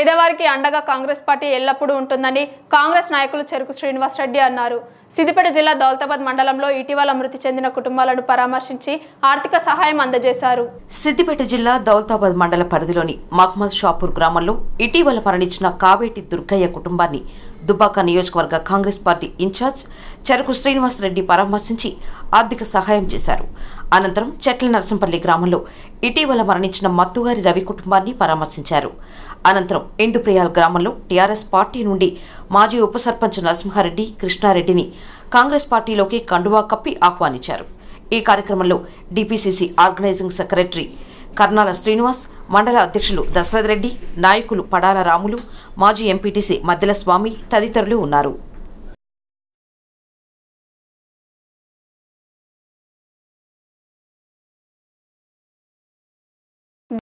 పేదవారికి అండగా కాంగ్రెస్ పార్టీ ఎల్లప్పుడూ ఉంటుందని కాంగ్రెస్ నాయకులు చెరుకు శ్రీనివాస్ రెడ్డి అన్నారు సిద్దిపేట జిల్లా దౌలతాబాద్ మండలంలో ఇటీవల మృతి చెందిన కుటుంబాలను పరామర్శించి ఆర్థిక సహాయం అందజేశారు సిద్దిపేట జిల్లా దౌలతాబాద్ మండల పరిధిలోని మహ్మద్ షాపూర్ గ్రామంలో ఇటీవల మరణించిన కావేటి దుర్గయ్య కుటుంబాన్ని దుబ్బాక నియోజకవర్గ కాంగ్రెస్ పార్టీ ఇన్ఛార్జ్ చెరకు శ్రీనివాస్ రెడ్డి పరామర్శించి ఆర్థిక సహాయం చేశారు అనంతరం చెట్ల నరసింపల్లి గ్రామంలో ఇటీవల మరణించిన మత్తుగారి రవి కుటుంబాన్ని పరామర్శించారు అనంతరం ఇందుప్రియాల్ గ్రామంలో టీఆర్ఎస్ పార్టీ నుండి మాజీ ఉప సర్పంచ్ నరసింహారెడ్డి కృష్ణారెడ్డిని కాంగ్రెస్ పార్టీలోకి కండువా కప్పి ఆహ్వానించారు ఈ కార్యక్రమంలో DPCC organising secretary Karnala Srinivas మండల అధ్యక్షులు దశరథ్ రెడ్డి నాయకులు పడాల రాములు మాజీ ఎంపీటీసీ మద్దెల స్వామి తదితరులు ఉన్నారు